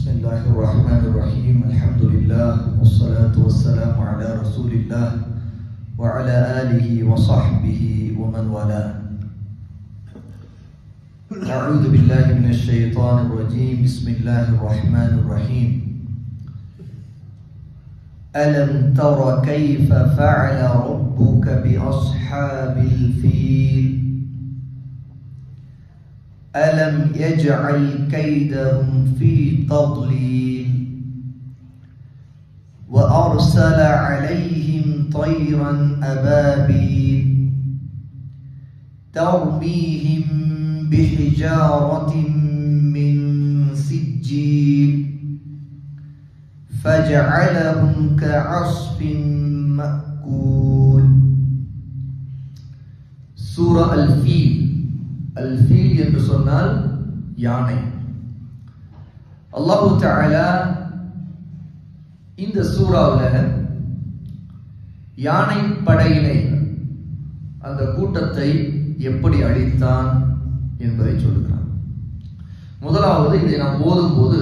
بسم الله الرحمن الرحيم الحمد لله والصلاة والسلام على رسول الله وعلى آله وصحبه ومن والاه أعوذ بالله من الشيطان الرجيم بسم الله الرحمن الرحيم ألم تر كيف فعل ربك بأصحاب الفيل ألم يجعل كيدهم في تضليل وأرسل عليهم طيرا أبابيل ترميهم بحجارة من سجيل فجعلهم كعصف مأكول சூரா அல் feel அல் feel என்று சொன்னால் யானை அல்லாஹு தஆலா இந்த சூறாவில் யானை படையினை அந்த கூட்டத்தை எப்படி அழித்தான் என்பதை சொல்லுகிறான் முதலாவது இதை நாம் ஓதும் போது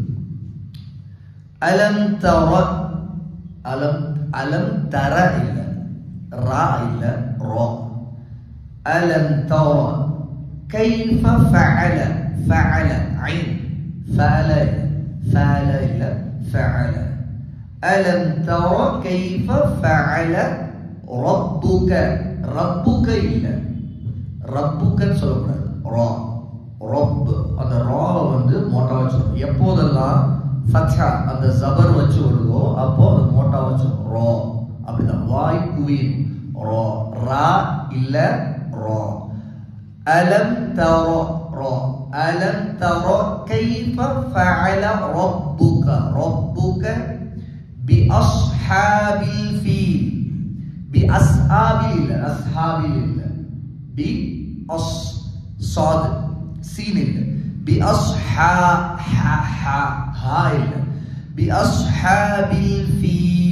அலம் தர அலம் அலம் தர இல்லை ரா இல்லை ரோ அலம் தர كيف فعل فعل عين فعل فعل إلا فعل ألم تر كيف فعل ربك ربك إلا ربك சொல்லக்கூடாது ரா ரப் அந்த ராவை வந்து மோட்டா வச்சிடும் எப்போதெல்லாம் ஃபத்ஹா அந்த ஜபர் வச்சு வருதோ அப்போ அது மோட்டா வச்சிடும் ரா அப்படிதான் வாய் குவியும் ரா ரா இல்ல ரா ألم تر را ألم تر كيف فعل ربك ربك بأصحاب الفيل بأصحاب الله أصحاب الله بأص صاد سين الله بأصحاب ح ح هاي بأصحاب الفيل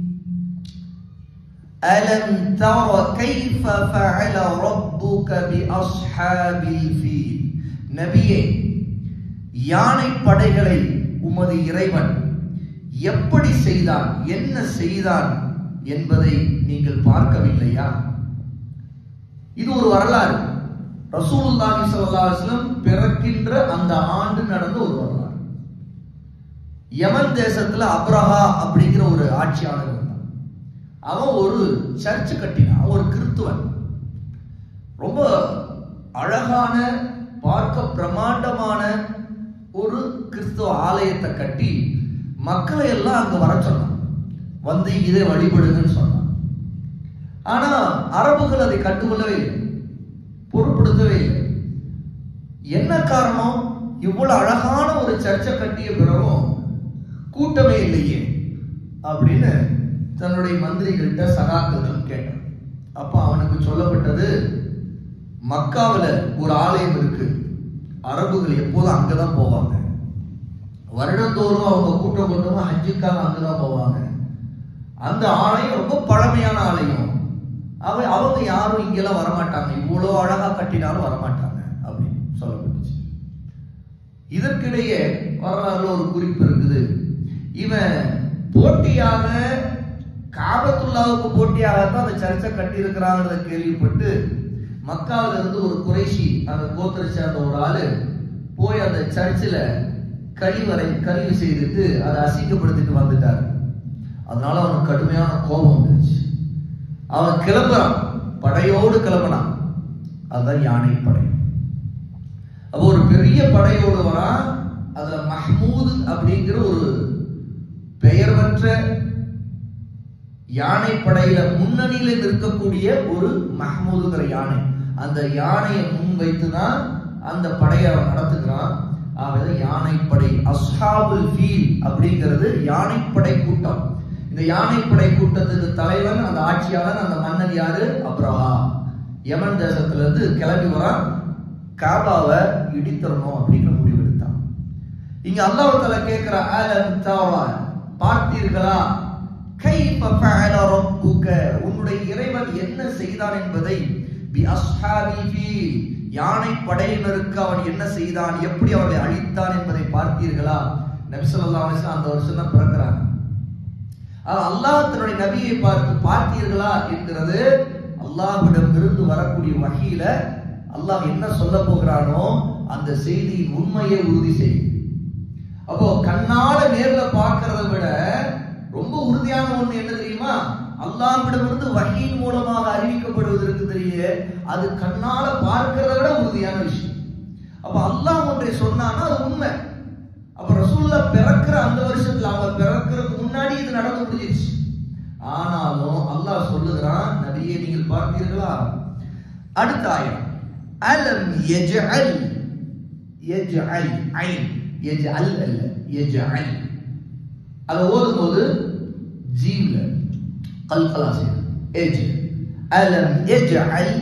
ألم تر كيف فعل ربك بأصحاب الفيل நபியே யானை படைகளை உமது இறைவன் எப்படி செய்தான் என்ன செய்தான் என்பதை நீங்கள் பார்க்கவில்லையா இது ஒரு வரலாறு ரசூலுல்லாஹி ஸல்லல்லாஹு அலைஹி வஸல்லம் பிறக்கின்ற அந்த ஆண்டு நடந்த ஒரு வரலாறு யமன் தேசத்துல அப்ரஹா அப்படிங்கிற ஒரு ஆட்சியாளர் இருந்தான் அவன் ஒரு சர்ச் கட்டினான் ஒரு கிறித்துவன் ரொம்ப அழகான பார்க்க பிரமாண்டமான ஒரு கிறிஸ்துவ ஆலயத்தை கட்டி மக்களை எல்லாம் அங்க வர சொன்னான் வந்து இதை வழிபடுங்கன்னு சொன்னான் ஆனா அரபுகள் அதை கண்டுகொள்ளவே இல்லை பொருட்படுத்தவே இல்லை என்ன காரணம் இவ்வளவு அழகான ஒரு சர்ச்சை கட்டிய பிறகும் கூட்டமே இல்லையே அப்படின்னு தன்னுடைய மந்திரிகள்கிட்ட சகாக்களிடம் கேட்டான் அப்ப அவனுக்கு சொல்லப்பட்டது மக்காவில் ஒரு ஆலயம் இருக்கு அரபுகள் எப்போதும் அங்கதான் போவாங்க வருடந்தோறும் அவங்க கூட்டம் கொண்டவங்க ஹஜ்ஜுக்காக அங்கதான் போவாங்க அந்த ஆலயம் ரொம்ப பழமையான ஆலயம் அவ அவங்க யாரும் இங்கெல்லாம் வரமாட்டாங்க இவ்வளோ அழகா கட்டினாலும் வரமாட்டாங்க அப்படின்னு சொல்லப்பட்டுச்சு இதற்கிடையே வரலாறுல ஒரு குறிப்பு இருக்குது இவன் போட்டியாக காபத்துல்லாவுக்கு போட்டியாகத்தான் அந்த சர்ச்சை கட்டி இருக்கிறாங்கிறத கேள்விப்பட்டு மக்காவில இருந்து ஒரு குறைஷி அந்த கோத்திரை சேர்ந்த ஒரு ஆளு போய் அந்த சர்ச்சில் கழிவறை கழிவு செய்துட்டு அதை அசிங்கப்படுத்திட்டு வந்துட்டார் அதனால அவனுக்கு கடுமையான கோபம் வந்துருச்சு அவன் கிளம்புறான் படையோடு கிளம்புனான் அதுதான் யானை படை அப்போ ஒரு பெரிய படையோடு வரான் அதுல மஹ்மூது அப்படிங்கிற ஒரு பெயர் பெற்ற யானை படையில முன்னணியில நிற்கக்கூடிய ஒரு மஹ்மூதுங்கிற யானை அந்த யானையை முன் வைத்துதான் அந்த படையை அவன் நடத்துகிறான் ஆகவே யானைப்படை அஸ்ஹாபுல் ஃபீல் அப்படிங்கிறது யானைப்படை கூட்டம் இந்த யானைப்படை கூட்டத்துக்கு தலைவன் அந்த ஆட்சியாளன் அந்த மன்னன் யாரு அப்ரஹா யமன் தேசத்துல இருந்து கிளம்பி வரான் காபாவை இடித்தரணும் அப்படிங்கிற முடிவு எடுத்தான் இங்க அல்லாஹ் கேட்கிற அலம் தாவா பார்த்தீர்களா கைஃப ஃபஅல ரப்புக உன்னுடைய இறைவன் என்ன செய்தான் என்பதை பி அஸ்ஹாபில் ஃபீல் யானை படையினருக்கு அவன் என்ன செய்தான் எப்படி அவர்களை அழித்தான் என்பதை பார்த்தீர்களா நபி ஸல்லல்லாஹு அலைஹி வஸல்லம் அந்த வருஷம் தான் பிறக்கிறாங்க ஆனா அல்லாஹ் தன்னுடைய நபியை பார்த்து பார்த்தீர்களா என்கிறது அல்லாஹ்விடம் இருந்து வரக்கூடிய வகையில அல்லாஹ் என்ன சொல்ல போகிறானோ அந்த செய்தியின் உண்மையை உறுதி செய்யும் அப்போ கண்ணால நேர்ல பார்க்கறத விட ரொம்ப உறுதியான ஒண்ணு என்ன தெரியுமா அல்லாஹ்விடமிருந்து வகையின் மூலமாக அறிவிக்கப்படுவதற்கு தெரிய அது கண்ணால பார்க்கறத விட உறுதியான விஷயம் அப்ப அல்லாஹ் ஒன்றை சொன்னான்னா அது உண்மை அப்ப ரசூல்லா பிறக்கிற அந்த வருஷத்துல அவங்க பிறக்கிறதுக்கு முன்னாடி இது நடந்து முடிஞ்சிருச்சு ஆனாலும் அல்லாஹ் சொல்லுகிறான் நபியே நீங்கள் பார்த்தீர்களா அடுத்த ஆயம் அலம் யஜ்அல் யஜ்அல் ஐன் யஜ்அல் அல்ல யஜ்அல் அதை ஓதும்போது ஜீம்ல கல்கலா செய்யும் எஜ் அலம் யஜ்அல்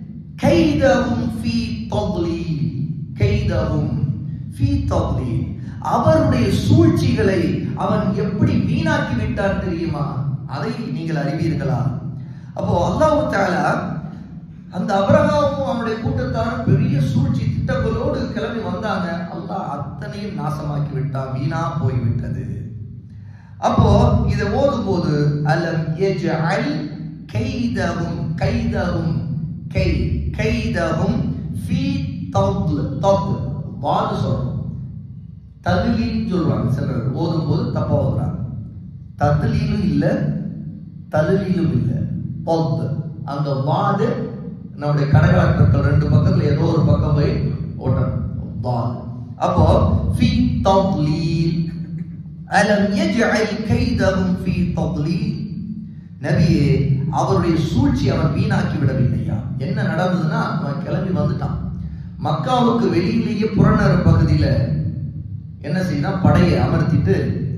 கைதஹும் ஃபீ தضلீல் கைதஹும் ஃபீ தضلீல் அவருடைய சூழ்ச்சிகளை அவன் எப்படி வீணாக்கி விட்டான் தெரியுமா அதை நீங்கள் அறிவீர்களா அப்போ அல்லாஹ் தஆலா அந்த அபிரகாமும் அவனுடைய கூட்டத்தாரும் பெரிய சூழ்ச்சி திட்டங்களோடு கிளம்பி வந்தாங்க அல்லாஹ் அத்தனையும் நாசமாக்கி விட்டான் வீணா போய்விட்டது அப்போ இதை ஓதும் போது அலம் யஜ்அல் கைதஹும் கைதஹும் கை கைதஹும் ஃபீ தضل தضل வாது சொல்றோம் ததுலின்னு சொல்றாங்க சிலர் ஓதும் போது தப்பா ஓதுறாங்க ததுலிலும் இல்ல ததுலிலும் இல்ல பொத்து அந்த வாது நம்முடைய கடைவாட்டர்கள் ரெண்டு பக்கத்துல ஏதோ ஒரு பக்கம் போய் ஓட்டணும் வாது அப்போ ஃபி தضلீல் அலம் யஜ்அல் கைதஹும் ஃபீ தضلீல் நபியே அவருடைய சூழ்ச்சி அவன் வீணாக்கி விடவில்லையா என்ன நடந்ததுன்னா அவன் கிளம்பி வந்துட்டான் மக்காவுக்கு வெளியிலேயே புறநகர் பகுதியில என்ன செய்தான் படையை அமர்த்திட்டு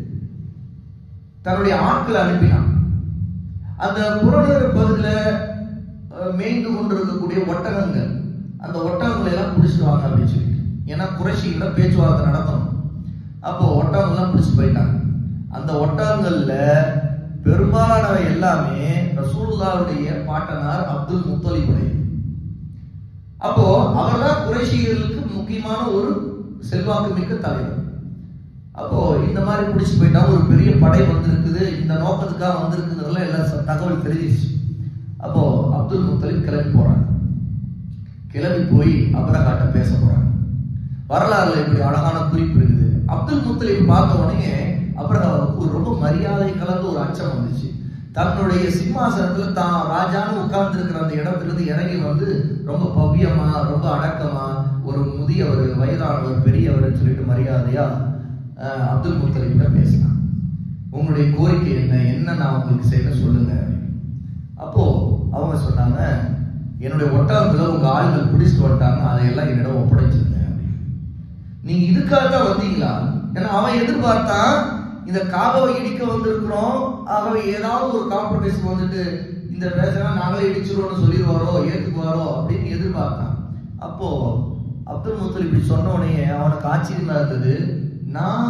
தன்னுடைய ஆட்களை அனுப்பினான் அந்த புறநகர் பகுதியில அஹ், மேய்ந்து கொண்டிருக்கக்கூடிய ஒட்டகங்கள் அந்த ஒட்டகங்களை எல்லாம் பிடிச்சிட்டு வாங்க அப்படின்னு சொல்லிட்டு ஏன்னா குறைஷிகள பேச்சுவார்த்தை நடத்தணும் அப்போ ஒட்டகங்கள்லாம் பிடிச்சு போயிட்டாங்க அந்த ஒட்டகங்கள்ல பெரும்பாலானவை எல்லாமே ரசூலுல்லாவுடைய பாட்டனார் அப்துல் முத்தலிபுடைய அப்போ அவர்தான் குறைஷிகளுக்கு முக்கியமான ஒரு செல்வாக்கு மிக்க தலைவர் அப்போ இந்த மாதிரி பிடிச்சு போயிட்டா ஒரு பெரிய படை வந்திருக்குது இந்த நோக்கத்துக்காக வந்திருக்குங்கிறதுல எல்லாம் ச- தகவல் தெரிஞ்சிச்சு அப்போ அப்துல் முத்தலிப் கிளம்பி போறாங்க கிளம்பி போய் அபரகாட்ட பேச போறாங்க வரலாறுல இப்படி அழகான குறிப்பு இருக்குது அப்துல் முத்தலிப் பார்த்த உடனே அபரகாவுக்கு ஒரு ரொம்ப மரியாதை கலந்த ஒரு அச்சம் வந்துச்சு தன்னுடைய சிம்மாசனத்துல தான் ராஜான்னு உட்கார்ந்து இருக்கிற அந்த இடத்துல இருந்து இறங்கி வந்து ரொம்ப பவ்யமா ரொம்ப அடக்கமா ஒரு முதியவர் வயதானவர் பெரியவர் சொல்லிட்டு மரியாதையா அஹ், அப்துல் முத்தலிப்ட பேசினான் உங்களுடைய கோரிக்கை என்ன என்ன நான் உங்களுக்கு செய்ய சொல்லுங்க அப்போ அவங்க சொன்னாங்க என்னுடைய ஒட்டகத்துல உங்க ஆளுகள் பிடிச்சிட்டு வந்துட்டாங்க அதையெல்லாம் என்னிடம் ஒப்படைச்சிருங்க அப்படின்னு. நீங்க இதுக்காக தான் வந்தீங்களா ஏன்னா அவன் எதிர்பார்த்தான் இந்த காபாவை இடிக்க வந்திருக்கிறோம் ஆகவே ஏதாவது ஒரு காம்ப்ரமைஸ் வந்துட்டு இந்த வேசனா நாங்களே இடிச்சிருவோம்னு சொல்லிடுவாரோ ஏத்துக்குவாரோ அப்படின்னு எதிர்பார்த்தான் அப்போ அப்துல் முத்தலிப் இப்படி சொன்ன உடனே அவனுக்கு ஆச்சரியமா இருந்தது நான்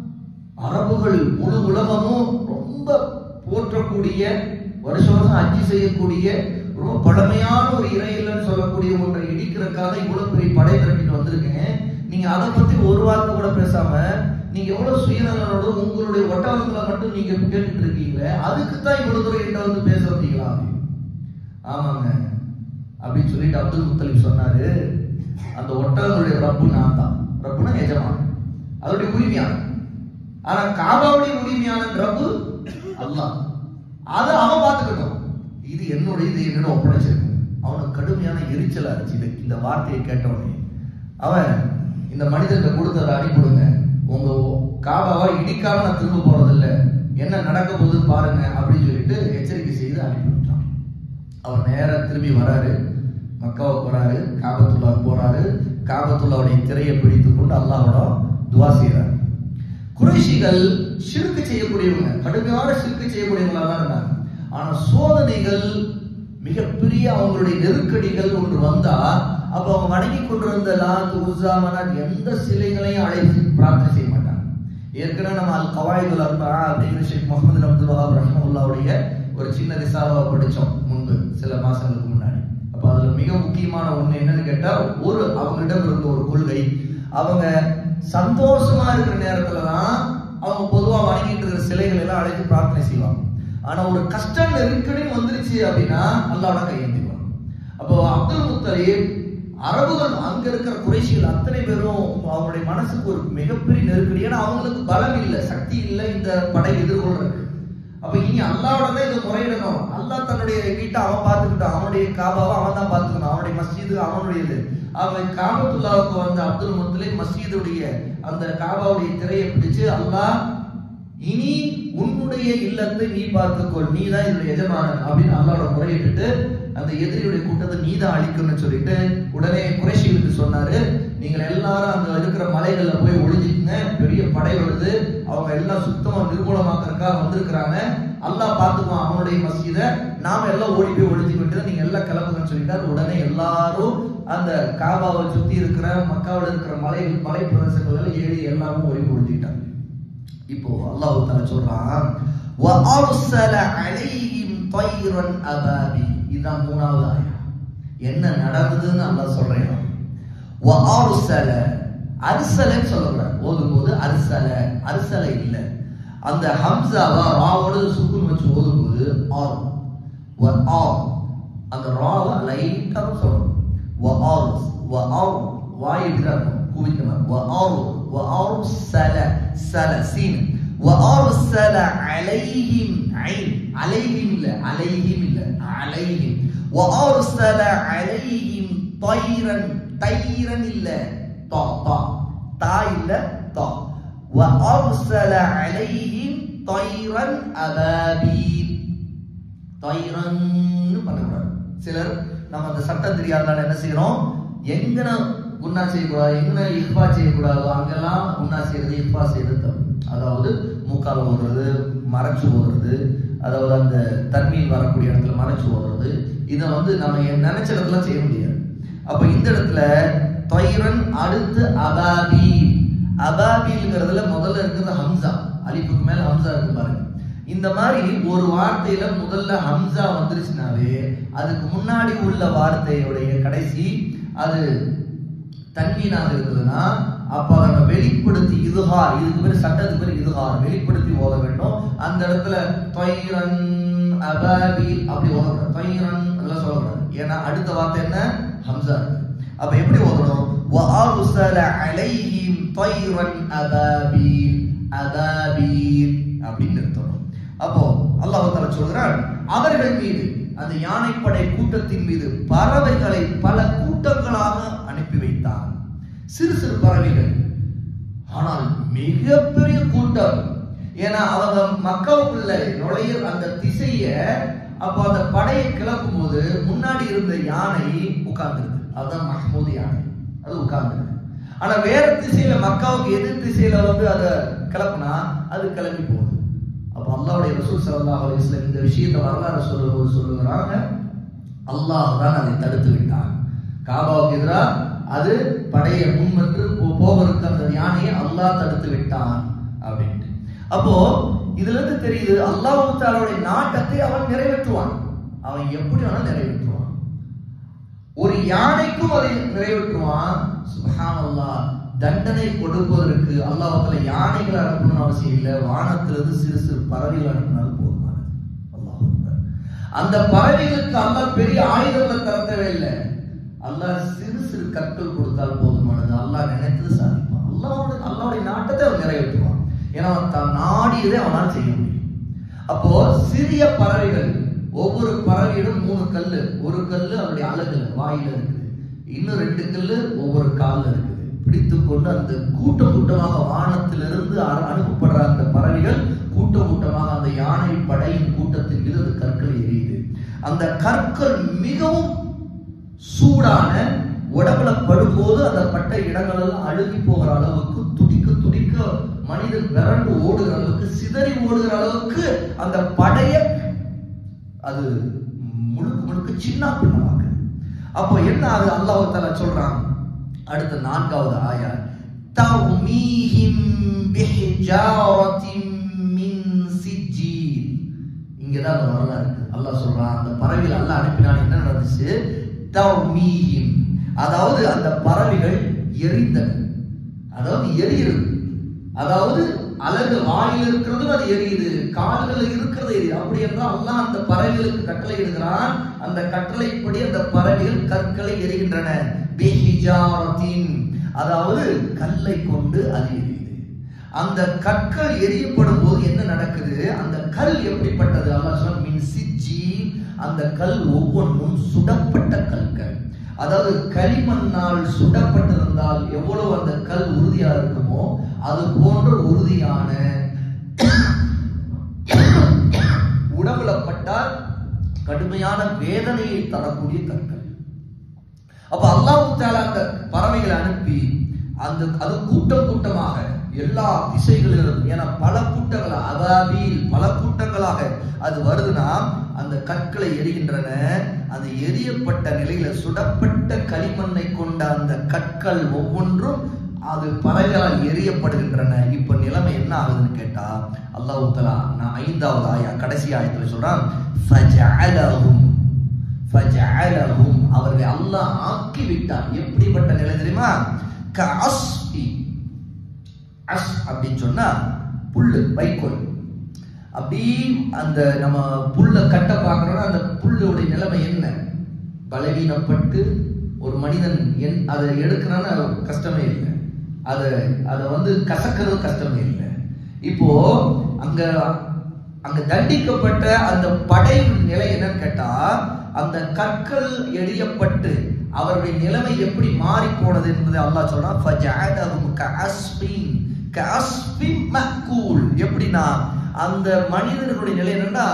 அரபுகள் முழு உலகமும் ரொம்ப போற்றக்கூடிய வருஷம் வருஷம் அஜி செய்யக்கூடிய ரொம்ப பழமையான ஒரு இறையிலன்னு சொல்லக்கூடிய ஒன்றை இடிக்கிறதுக்காக இவ்வளவு பெரிய படை திரட்டிட்டு வந்திருக்கேன் நீங்க அதை பத்தி ஒரு வார்த்தை கூட பேசாம நீங்க எவ்வளவு சுயநலனோட உங்களுடைய ஒட்டகங்களை மட்டும் நீங்க கேட்டுட்டு இருக்கீங்களே அதுக்கு தான் இவ்வளவு தூரம் என்கிட்ட வந்து பேச வந்தீங்களா அப்படின்னு. ஆமாங்க அப்படின்னு சொல்லிட்டு அப்துல் முத்தலிப் சொன்னாரு அந்த ஒட்டகங்களுடைய ரப்பு நான் தான் ரப்புனா எஜமான் அதோடைய உரிமையாளர் ஆனா காபாவுடைய உரிமையான ரப்பு அல்லாஹ் அதை அவன் பார்த்துக்கட்டும் இது என்னுடைய இது என்னோட ஒப்படைச்சிருக்கு அவனுக்கு கடுமையான எரிச்சல் ஆச்சு இது இந்த வார்த்தையை கேட்டவனே அவன் இந்த மனிதர்கிட்ட கொடுத்ததை அனுப்பிவிடுங்க உங்க காபாவா இடிக்காம நான் திரும்ப போறதில்ல என்ன நடக்க போகுதுன்னு பாருங்க அப்படின்னு சொல்லிட்டு எச்சரிக்கை செய்து அனுப்பி விட்டான் அவர் நேரா திரும்பி வராரு மக்காவுக்கு வராரு காபத்துல்லா போறாரு காபத்துல்லாவுடைய திரையை பிடித்து கொண்டு அல்லாஹ்வோட துவா செய்றாரு குறைஷிகள் ஷிர்க்கு செய்யக்கூடியவங்க கடுமையான ஷிர்க்கு செய்யக்கூடியவங்களா தான் இருந்தாங்க ஆனா சோதனைகள் மிகப்பெரிய அவங்களுடைய நெருக்கடிகள் ஒன்று வந்தா அப்ப அவங்க வணங்கி கொண்டிருந்த லாத் உஸா மனாத் எந்த சிலைகளையும் அழைத்து பிரார்த்தனை செய்ய மாட்டாங்க ஏற்கனவே நம்ம அல் கவாய்துல் அர்பா அப்படிங்கிற ஷேக் முகமது அப்துல் வஹாப் ரஹ்மத்துல்லாவுடைய ஒரு சின்ன ரிசாலாவை படிச்சோம் முன்பு சில மாசங்களுக்கு முன்னாடி அப்ப அதுல மிக முக்கியமான ஒண்ணு என்னன்னு கேட்டா ஒரு அவங்களிடம் இருந்த ஒரு கொள்கை அவங்க சந்தோஷமா இருக்கிற நேரத்துல தான் அவங்க பொதுவா வணங்கிட்டு இருக்கிற சிலைகள் எல்லாம் அழைத்து பிரார்த்தனை செய்வாங்க ஆனா ஒரு கஷ்டம் நெருக்கடி வந்துருச்சு அப்படின்னா அல்லாவோட கையேந்திடுவாங்க அப்போ அப்துல் முத்தலீப் அரபுகள் அங்க இருக்கிற குறைஷிகள் அத்தனை பேரும் அவங்களுடைய மனசுக்கு ஒரு மிகப்பெரிய நெருக்கடி ஏன்னா அவங்களுக்கு பலம் இல்லை சக்தி இல்லை இந்த படை எதிர்கொள்றதுக்கு அப்ப இனி அல்லாவோட தான் இதை முறையிடணும் அல்லாஹ் தன்னுடைய வீட்டை அவன் பார்த்துக்கிட்டான் அவனுடைய காபாவை அவன் தான் பார்த்துக்கணும் அவனுடைய மஸ்ஜிது அவனுடையது அவன் காபத்துல்லாவுக்கு வந்த அப்துல் முத்தலிப் மஸ்ஜிதுடைய அந்த காபாவுடைய திரையை பிடிச்சு அல்லாஹ் இனி உன்னுடைய இல்லத்தை நீ பார்த்துக்கொள் நீ தான் இதனுடைய எஜமானன் அப்படின்னு அல்லாவோட முறையிட்டு அந்த எதிரியுடைய கூட்டத்தை நீ தான் அழிக்கணும்னு சொல்லிட்டு உடனே குறைஷிகளுக்கு சொன்னாரு நீங்கள் எல்லாரும் அங்க இருக்கிற மலைகள்ல போய் ஒளிஞ்சுக்குங்க பெரிய படை வருது அவங்க எல்லாம் சுத்தமா நிர்மூலமாக்கறதுக்காக வந்திருக்கிறாங்க அல்லாஹ் பார்த்துக்குவான் அவனுடைய மஸ்ஜித நாம எல்லாம் ஓடி போய் ஒளிஞ்சு வேண்டியது நீங்க எல்லாம் கிளம்புங்கன்னு சொல்லிட்டாரு உடனே எல்லாரும் அந்த காபாவை சுத்தி இருக்கிற மக்காவில் இருக்கிற மலை மலை பிரதேசங்கள் எல்லாம் ஏறி எல்லாரும் ஓடி போய் ஒளிஞ்சுக்கிட்டாங்க இப்போ அல்லாஹ் தால சொல்றான் وَأَرْسَلَ عَلَيْهِمْ طَيْرًا أَبَابِيلَ இதுதான் மூணாவது ஆயா என்ன நடந்ததுன்னு அல்லாஹ் சொல்றேன் وَأَرْسَلَ அர்சலன்னு சொல்லக்கூடாது ஓதும்போது அர்சல அர்சல இல்ல அந்த ஹம்சாவா ராவோட சுக்குன் வச்சு ஓதும்போது ஆர் வ ஆர் அந்த ராவை லைட்டா சொல்லணும் வ ஆர் வ ஆர் வாய் இருக்கிறார் குவித்த மாதிரி வ ஆர் வ ஆர் சல சல சீன் வ ஆர் சல அலைஹிம் ஐன் அலைஹிம் இல்ல அலைஹிம் இல்ல அலைஹிம் வ ஆர் சல அலைஹிம் தைரன் தைரன் இல்ல தா தா தா இல்ல தா وأرسل عليهم طيرا أبابيل طيرன்னு பண்ணக்கூடாது சிலர் நம்ம அந்த சட்டம் தெரியாதனால என்ன செய்யறோம் எங்கன குன்னா செய்யக்கூடாது எங்கன இஃபா செய்யக்கூடாதோ அங்கெல்லாம் குன்னா செய்யறது இஃபா செய்யறது தப்பு அதாவது மூக்கால ஓடுறது மறைச்சு ஓடுறது அதாவது அந்த தண்ணீர் வரக்கூடிய இடத்துல மறைச்சு ஓடுறது இதை வந்து நம்ம நினைச்ச இடத்துல செய்ய முடியாது அப்ப இந்த இடத்துல தொயிரன் அடுத்து அபாபி அபாபிங்கிறதுல முதல்ல இருக்கிறது ஹம்சா அலிப்புக்கு மேல ஹம்சா இருக்கு பாருங்க இந்த மாதிரி ஒரு வார்த்தையில முதல்ல ஹம்சா வந்துருச்சுனாவே அதுக்கு முன்னாடி உள்ள வார்த்தையுடைய கடைசி அது தன்மீனாக இருக்குதுன்னா அப்ப அதை வெளிப்படுத்தி இதுஹார் இதுக்கு பேர் சட்டத்துக்கு பேர் இதுஹார் வெளிப்படுத்தி ஓத வேண்டும் அந்த இடத்துல தொயிரன் அபாபி அப்படி ஓதக்கூடாது தொயிரன் எல்லாம் சொல்லக்கூடாது ஏன்னா அடுத்த வார்த்தை என்ன ஹம்சா இருக்கு அப்ப எப்படி ஓதணும் وَأَرْسَلَ عَلَيْهِمْ طَيْرًا أَبَابِيلَ அபாபீல் அப்படின்னு நிறுத்தணும் அப்போ அல்லாஹ் தஆலா சொல்கிறான் அவர்கள் மீது அந்த யானைப்படை கூட்டத்தின் மீது பறவைகளை பல கூட்டங்களாக அனுப்பி வைத்தான் சிறு சிறு பறவைகள் ஆனால் மிகப்பெரிய கூட்டம் ஏன்னா அவங்க மக்களுக்குள்ள நுழைய அந்த திசைய அப்போ அந்த படையை கிளப்பும் போது முன்னாடி இருந்த யானை உட்கார்ந்துருக்கு அதுதான் மஹ்மூத் யானை அது உட்கார்ந்துருக்கு ஆனா வேற திசையில மக்காவுக்கு எதிர் திசையில வந்து அதை கிளப்புனா அது கிளம்பி போகுது அப்ப அல்லாவுடைய ரசூல் ஸல்லல்லாஹு அலைஹி வஸல்லம் இந்த விஷயத்தை வரலாறு சொல்லும்போது சொல்லுகிறாங்க அல்லாஹ் தான் அதை தடுத்து விட்டான் காபாவுக்கு எதிராக அது படையை முன்வற்று போ- போவதற்கு அந்த யானையை அல்லாஹ் தடுத்து விட்டான் அப்படின்ட்டு அப்போ இதுல இருந்து தெரியுது அல்லாஹ் தாலாவுடைய நாட்டத்தை அவன் நிறைவேற்றுவான் அவன் எப்படி வேணாலும் நிறைவேற்றுவான் ஒரு யானைக்கும் அதை நிறைவேற்றுவான் சுப்ஹானல்லாஹ் தண்டனை கொடுப்பதற்கு அல்லாஹ்வுத்தால யானைகளை அனுப்பணும்னு அவசியம் இல்லை வானத்திலிருந்து சிறு சிறு பறவைகள் அனுப்பினாலும் போதுமானது அல்லாஹ் அக்பர். அந்த பறவைகளுக்கு அல்லாஹ் பெரிய ஆயுதங்களை தர தேவையில்லை அல்லாஹ் சிறு சிறு கற்கள் கொடுத்தால் போதுமானது அல்லாஹ் நினைத்தது சாதிப்பான் அல்லாஹ்வோட அல்லாஹ்வுடைய நாட்டத்தை அவன் நிறைவேற்றுவான் ஏன்னா அவன் தான் நாடியதை அவனால் செய்ய முடியும் அப்போ சிறிய பறவைகள் ஒவ்வொரு பறவையிடம் மூணு கல்லு ஒரு கல்லு அவருடைய அழகுல வாயில இருக்குது இன்னும் ரெண்டு கல்லு ஒவ்வொரு கால்ல இருக்குது பிடித்துக் கொண்டு அந்த கூட்டம் கூட்டமாக வானத்திலிருந்து அ- அனுப்பப்படுற அந்த பறவைகள் கூட்டம் கூட்டமாக அந்த யானை படையின் கூட்டத்தின் மீது அந்த கற்கள் எரியுது அந்த கற்கள் மிகவும் சூடான உடம்புல படும்போது அந்த பட்ட இடங்கள் எல்லாம் அழுகி போகிற அளவுக்கு துடிக்க துடிக்க மனிதன் விரண்டு ஓடுகிற அளவுக்கு சிதறி ஓடுகிற அளவுக்கு அந்த படைய அது முழுக்க முழுக்க சின்ன பின்னமாக்கு அப்போ என்ன அது அல்லாஹ் தஆலா சொல்றான் அடுத்த நான்காவது ஆயா தர்மீஹிம் பிஹிஜாரத்தின் மின் சிஜ்ஜீல் இங்கதான் அந்த வரலாறு இருக்கு அல்லாஹ் சொல்றான் அந்த பறவைகள் அல்லாஹ் அனுப்பினான் என்ன நடந்துச்சு தர்மீஹிம் அதாவது அந்த பறவைகள் எரிந்தன அதாவது எரியுது அதாவது அழகு வாயில் இருக்கிறதும் அது எரியுது கால்கள் இருக்கிறது எரியுது அப்படி என்றால் அல்லாஹ் அந்த பறவைகளுக்கு கட்டளை இடுகிறான் அந்த கட்டளைப்படி அந்த பறவைகள் கற்களை எரிகின்றன பிஹிஜாரத்தின் அதாவது கல்லை கொண்டு அது எரியுது அந்த கற்கள் எரியப்படும் போது என்ன நடக்குது அந்த கல் எப்படிப்பட்டது அல்லாஹ் சொன்னா மின் சிஜி அந்த கல் ஒவ்வொன்றும் சுடப்பட்ட கற்கள் அதாவது களிமண்ணால் சுடப்பட்டிருந்தால் எவ்வளவு அந்த கல் உறுதியா இருக்குமோ அது போன்ற உறுதியான உடம்புல பட்டால் கடுமையான வேதனையை தரக்கூடிய கற்கள் அப்ப அல்லாஹ் தாலா அந்த பறவைகளை அனுப்பி அந்த அது கூட்டம் கூட்டமாக எல்லா திசைகளிலும் ஏன்னா பல கூட்டங்கள் அதாபில் பல கூட்டங்களாக அது வருதுன்னா அந்த கற்களை எரிகின்றன அந்த எரியப்பட்ட நிலையில சுடப்பட்ட களிமண்ணை கொண்ட அந்த கற்கள் ஒவ்வொன்றும் அது பறவைகளால் எரியப்படுகின்றன இப்ப நிலைமை என்ன ஆகுதுன்னு கேட்டா அல்லாஹ் தலா நான் ஐந்தாவது ஆயா கடைசி ஆயத்துல சொல்றான் ஃபஜஅலஹும் ஃபஜஅலஹும் அவர்களை அல்லாஹ் ஆக்கி விட்டான் எப்படிப்பட்ட நிலை தெரியுமா கஅஸ்பி அஸ் அப்படின்னு சொன்னா புல்லு வைக்கோல் அப்படி அந்த நம்ம புல்ல கட்ட பார்க்கறோம்னா அந்த புல்லுடைய நிலைமை என்ன பலவீனப்பட்டு ஒரு மனிதன் என் அதை எடுக்கிறான்னு கஷ்டமே இல்லை அதை அதை வந்து கசக்கிறது கஷ்டமே இல்லை இப்போ அங்க அங்க தண்டிக்கப்பட்ட அந்த படை நிலை என்னன்னு கேட்டா அந்த கற்கள் எரியப்பட்டு அவருடைய நிலைமை எப்படி மாறி போனது என்பதை அல்லாஹ் சொல்றான் ஃபஜஅலஹும் கஅஸ்பின் கஅஸ்பின் மக்கூல் எப்படின்னா அந்த மனிதர்களுடைய நிலை என்னன்னா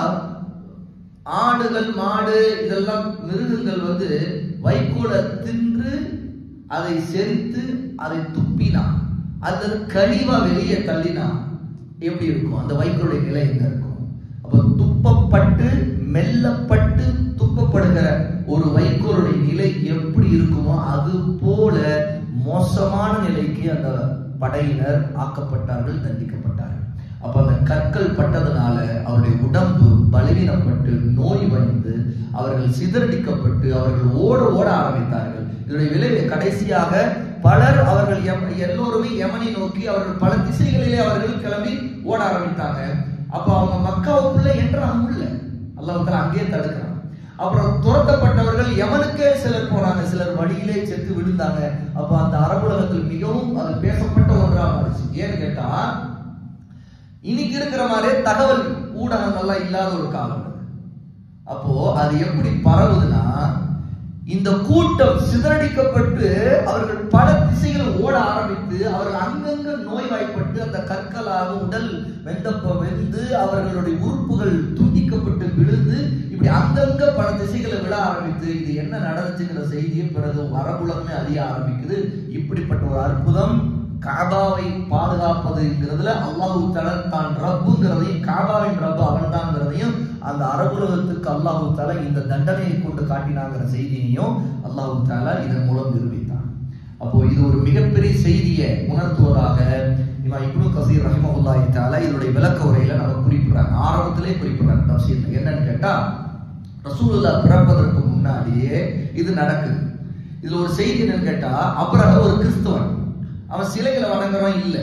ஆடுகள் மாடு இதெல்லாம் மிருகங்கள் வந்து வைக்கோலை தின்று அதை செரித்து அதை துப்பினான் அல்லது கழிவா வெளியே தள்ளினான் எப்படி இருக்கும் அந்த வைக்கோலுடைய நிலை என்ன இருக்கும் அப்ப துப்பப்பட்டு மெல்லப்பட்டு துப்பப்படுகிற ஒரு வைக்கோலுடைய நிலை எப்படி இருக்குமோ அது போல மோசமான நிலைக்கு அந்த படையினர் ஆக்கப்பட்டார்கள் தண்டிக்கப்பட்டார்கள் அப்ப அந்த கற்கள் பட்டதனால அவருடைய உடம்பு பலவீனப்பட்டு நோய் வந்து அவர்கள் சிதறடிக்கப்பட்டு அவர்கள் ஓட ஓட ஆரம்பித்தார்கள் இதனுடைய விளைவு கடைசியாக பலர் அவர்கள் எம்- எல்லோருமே யமனை நோக்கி அவர்கள் பல திசைகளிலே அவர்கள் கிளம்பி ஓட ஆரம்பித்தாங்க அப்ப அவங்க மக்காவுக்குள்ள என்றாங்க உள்ள அல்லாஹ் அங்கேயே தடுக்கிறான் அப்புறம் துரத்தப்பட்டவர்கள் யமனுக்கே சிலர் போனாங்க சிலர் வழியிலே செத்து விழுந்தாங்க அப்ப அந்த அரபுலகத்தில் மிகவும் அது பேசப்பட்ட ஒன்றா மாறிச்சு ஏன்னு கேட்டா இன்னைக்கு இருக்கிற மாதிரியே தகவல் ஊடகங்கள்லாம் இல்லாத ஒரு காலம் அது. அப்போ அது எப்படி பரவுதுன்னா இந்த கூட்டம் சிதறடிக்கப்பட்டு அவர்கள் பல திசைகள் ஓட ஆரம்பித்து அவர்கள் அங்கங்க நோய்வாய்ப்பட்டு அந்த கற்களாக உடல் வெந்தப்ப வெந்து அவர்களுடைய உறுப்புகள் துண்டிக்கப்பட்டு விழுந்து இப்படி அங்கங்க பல திசைகளை விட ஆரம்பித்து இது என்ன நடந்துச்சுங்கிற செய்தியை பிறகு அரபுலகமே அறிய ஆரம்பிக்குது இப்படிப்பட்ட ஒரு அற்புதம் காபாவை பாதுகாப்பதுங்கிறதுல அல்லாஹு தஆலா தான் ரப்புங்கிறதையும் காபாவின் ரப்பு அவன்தான்ங்கிறதையும் அந்த அரபுலகத்துக்கு அல்லாஹு தஆலா இந்த தண்டனையை கொண்டு காட்டினாங்கிற செய்தியையும் அல்லாஹு தஆலா இதன் மூலம் நிரூபித்தான் அப்போ இது ஒரு மிகப்பெரிய செய்தியை உணர்த்துவதாக இமாம் இப்னு கசீர் ரஹிமஹுல்லாஹி தஆலா இதனுடைய விளக்க உரையில நம்ம குறிப்பிடுறாங்க ஆரம்பத்திலே குறிப்பிடுறாங்க தப்சீர்ல என்னன்னு கேட்டா ரசூலுல்லாஹ் பிறப்பதற்கு முன்னாடியே இது நடக்குது இதுல ஒரு செய்தி என்னன்னு கேட்டா அப்ரஹ ஒரு கிறிஸ்தவன் அவன் சிலைகளை வணங்குறவன் இல்லை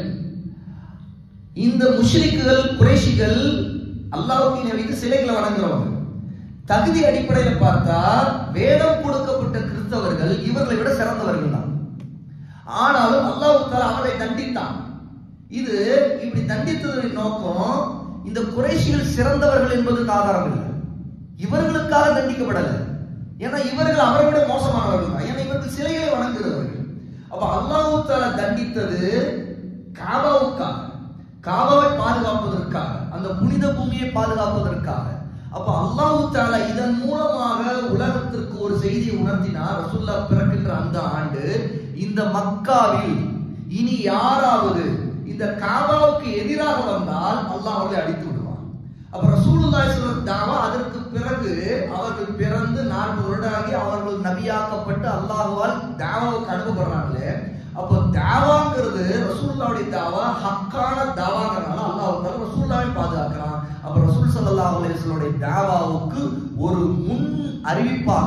இந்த முஷ்ரிக்குகள் குறைஷிகள் அல்லாஹ்வுக்கு வைத்து சிலைகளை வணங்குறவங்க தகுதி அடிப்படையில பார்த்தா வேதம் கொடுக்கப்பட்ட கிறிஸ்தவர்கள் இவர்களை விட சிறந்தவர்கள் தான் ஆனாலும் அல்லாஹ் தஆலா அவரை தண்டித்தான் இது இப்படி தண்டித்ததன் நோக்கம் இந்த குறைஷிகள் சிறந்தவர்கள் என்பதற்கு ஆதாரம் இல்லை இவர்களுக்காக தண்டிக்கப்படல ஏன்னா இவர்கள் அவரை விட மோசமானவர்கள் தான் ஏன்னா இவர்கள் சிலைகளை வணங்குகிறவர்கள் அப்ப அல்லாஹ் தஆலா தண்டித்தது காபாவுக்காக காபாவை பாதுகாப்பதற்காக அந்த புனித பூமியை பாதுகாப்பதற்காக அப்ப அல்லாஹ் தஆலா இதன் மூலமாக உலகத்திற்கு ஒரு செய்தியை உணர்த்தினார் ரசூல்லா பிறக்கின்ற அந்த ஆண்டு இந்த மக்காவில் இனி யாராவது இந்த காபாவுக்கு எதிராக வந்தால் அல்லாஹ் அவர்களை அடித்து விடுவான் அப்ப ரசூலுல்லாஹி ஸல்லல்லாஹு தாவா அதற்கு பிறகு அவர்கள் பிறந்து நாற்பது வருடமாகி அவர்கள் நபியாக்கப்பட்டு அல்லாஹ்வால் தாவாவுக்கு அனுப்பப்படுறாங்களே அப்போ தாவாங்கிறது ரசூலுல்லாவுடைய தாவா ஹக்கான தாவாங்கிறனால அல்லாஹ் தஆலா ரசூலுல்லாவை பாதுகாக்கிறான் அப்ப ரசூல் ஸல்லல்லாஹு அலைஹி வஸல்லுடைய தாவாவுக்கு ஒரு முன் அறிவிப்பாக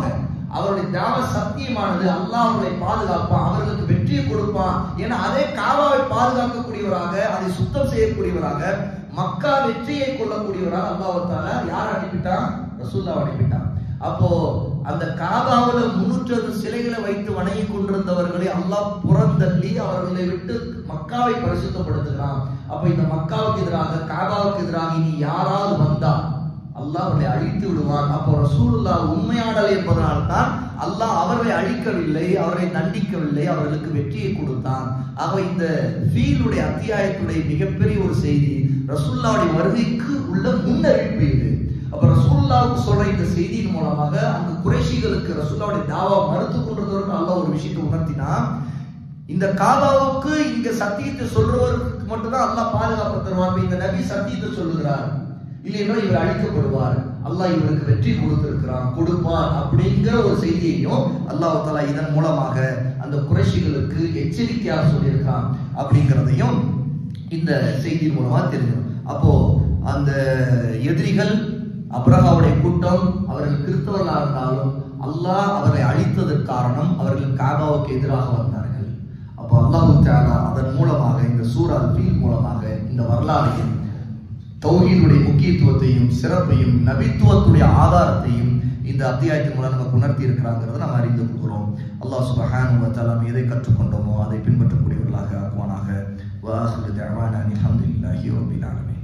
அவருடைய தாவ சத்தியமானது அல்லாஹ் அவர்களை பாதுகாப்பான் அவர்களுக்கு வெற்றியை கொடுப்பான் ஏன்னா அதே காபாவை பாதுகாக்கக்கூடியவராக அதை சுத்தம் செய்யக்கூடியவராக மக்கா வெற்றியை கொள்ளக்கூடியவராக அல்லாஹால யார் அனுப்பிட்டான் ரசூல்லா அனுப்பிட்டான் அப்போ அந்த காபாவுல முன்னூற்று சிலைகளை வைத்து வணங்கி கொண்டிருந்தவர்களை அல்லாஹ் புறந்தள்ளி அவர்களை விட்டு மக்காவை பரிசுத்தப்படுத்துகிறான் அப்ப இந்த மக்காவுக்கு எதிராக காபாவுக்கு எதிராக இனி யாராவது வந்தா அல்லாஹ் அவர்களை அழித்து விடுவான் அப்போ ரசூலுல்லா உண்மையாடல் என்பதனால் தான் அல்லாஹ் அவர்களை அழிக்கவில்லை அவரை தண்டிக்கவில்லை அவர்களுக்கு வெற்றியை கொடுத்தான் ஆக இந்த ஃபீலுடைய அத்தியாயத்துடைய மிகப்பெரிய ஒரு செய்தி ரசூல்லாவுடைய வருகைக்கு உள்ள முன்னறிவிப்பு இது அப்ப ரசூல்லாவுக்கு சொல்ற இந்த செய்தியின் மூலமாக அந்த குறைஷிகளுக்கு ரசூல்லாவுடைய தாவா மறுத்து கொண்டிருந்தவருக்கு அல்லாஹ் ஒரு விஷயத்தை உணர்த்தினா இந்த காபாவுக்கு இங்க சத்தியத்தை சொல்றவருக்கு மட்டும்தான் அல்லாஹ் பாதுகாப்பு தருவார் இப்ப இந்த நபி சத்தியத்தை சொல்லுகிறார் இல்லைன்னா இவர் அழிக்கப்படுவார் அல்லாஹ் இவருக்கு வெற்றி கொடுத்திருக்கிறான் கொடுப்பான் அப்படிங்கிற ஒரு செய்தியையும் அல்லாஹ் தாலா இதன் மூலமாக அந்த குறைஷிகளுக்கு எச்சரிக்கையாக சொல்லியிருக்கான் அப்படிங்கிறதையும் இந்த செய்தியின் மூலமா தெரியும் அப்போ அந்த எதிரிகள் அப்ரஹாவுடைய கூட்டம் அவர்கள் கிறிஸ்தவர்களாக இருந்தாலும் அல்லாஹ் அவர்களை அழித்ததற்கு காரணம் அவர்கள் காபாவுக்கு எதிராக வந்தார்கள் அப்போ அல்லாஹு தாலா அதன் மூலமாக இந்த சூறால் ஃபீல் மூலமாக இந்த வரலாறையும் தௌஹீதுடைய முக்கியத்துவத்தையும் சிறப்பையும் நபித்துவத்துடைய ஆதாரத்தையும் இந்த அத்தியாயத்தின் மூலம் நமக்கு உணர்த்தி இருக்கிறாங்கிறத நாம் அறிந்து கொள்கிறோம் அல்லாஹ் சுபஹானு வ தஆலா எதை கற்றுக்கொண்டோமோ அதை பின்பற்றக்கூடியவர்களாக ஆக்குவானாக வாஹிரு தஅவானா அல்ஹம்துலில்லாஹி ரப்பில் ஆலமீன்